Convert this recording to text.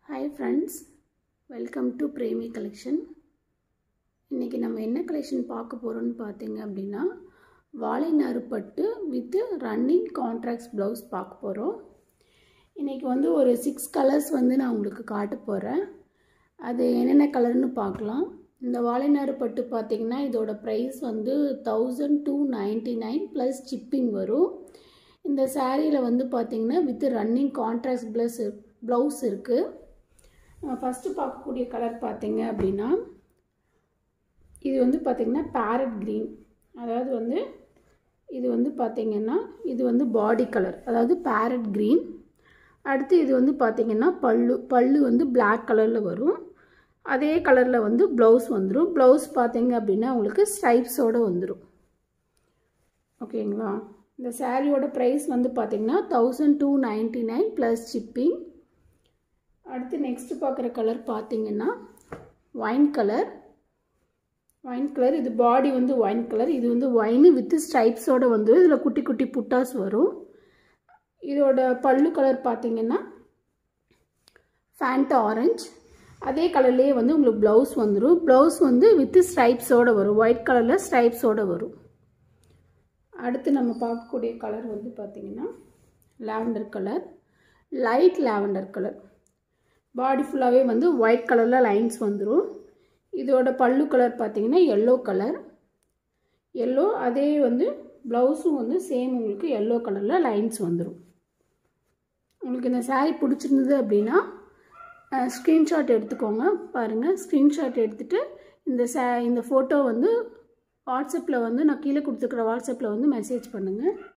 hi friends welcome to Premi collection இன்றைக்கி நம்ம என்ன கலெக்ஷன் பார்க்க போகிறோம்னு பார்த்தீங்க அப்படின்னா வாழை நாறு பட்டு வித்து ரன்னிங் கான்ட்ராக்ட்ஸ் ப்ளவுஸ் பார்க்க போகிறோம் இன்றைக்கி வந்து ஒரு சிக்ஸ் கலர்ஸ் வந்து நான் உங்களுக்கு காட்ட போகிறேன் அது என்னென்ன கலர்னு பார்க்கலாம் இந்த வாழைநாறு பட்டு பார்த்திங்கன்னா இதோட ப்ரைஸ் வந்து thousand two ninety nine plus shipping வரும் இந்த சாரியில் வந்து பார்த்திங்கன்னா with running contrast plus blouse இருக்குது ஃபஸ்ட்டு பார்க்கக்கூடிய கலர் பார்த்தீங்க அப்படின்னா இது வந்து பார்த்திங்கன்னா பேரட் க்ரீன் அதாவது வந்து இது வந்து பார்த்திங்கன்னா இது வந்து பாடி கலர் அதாவது பேரட் க்ரீன் அடுத்து இது வந்து பார்த்திங்கன்னா பல்லு பல்லு வந்து பிளாக் கலரில் வரும் அதே கலரில் வந்து ப்ளவுஸ் வந்துடும் ப்ளவுஸ் பார்த்தீங்க அப்படின்னா உங்களுக்கு ஸ்ட்ரைப்ஸோடு வந்துடும் ஓகேங்களா இந்த சாரியோட ப்ரைஸ் வந்து பார்த்திங்கன்னா thousand two ninety nine plus shipping அடுத்து நெக்ஸ்ட் பார்க்குற கலர் பார்த்தீங்கன்னா ஒயின் கலர் ஒயின் கலர் இது பாடி வந்து ஒயின் கலர் இது வந்து ஒயின் வித் ஸ்ட்ரைப்ஸோடு வந்து இதில் குட்டி குட்டி புட்டாஸ் வரும் இதோட பல்லு கலர் பார்த்தீங்கன்னா ஃபேண்ட் ஆரஞ்ச் அதே கலர்லேயே வந்து உங்களுக்கு ப்ளவுஸ் வந்துடும் ப்ளவுஸ் வந்து வித் ஸ்ட்ரைப்ஸோடு வரும் ஒயிட் கலரில் ஸ்ட்ரைப்ஸோடு வரும் அடுத்து நம்ம பார்க்கக்கூடிய கலர் வந்து பார்த்திங்கன்னா lavender colour light lavender colour body ஃபுல்லாகவே வந்து ஒயிட் கலரில் லைன்ஸ் வந்துடும் இதோட பல்லு கலர் பார்த்திங்கன்னா எல்லோ கலர் எல்லோ அதே வந்து ப்ளவுஸும் வந்து சேம் உங்களுக்கு எல்லோ கலரில் லைன்ஸ் வந்துடும் உங்களுக்கு இந்த சாரீ பிடிச்சிருந்தது அப்படின்னா ஸ்க்ரீன்ஷாட் எடுத்துக்கோங்க பாருங்கள் ஸ்க்ரீன்ஷாட் எடுத்துகிட்டு இந்த சே இந்த ஃபோட்டோ வந்து வாட்ஸ்அப்பில் வந்து நான் கீழே கொடுத்துருக்குற வாட்ஸ்அப்பில் வந்து மெசேஜ் பண்ணுங்கள்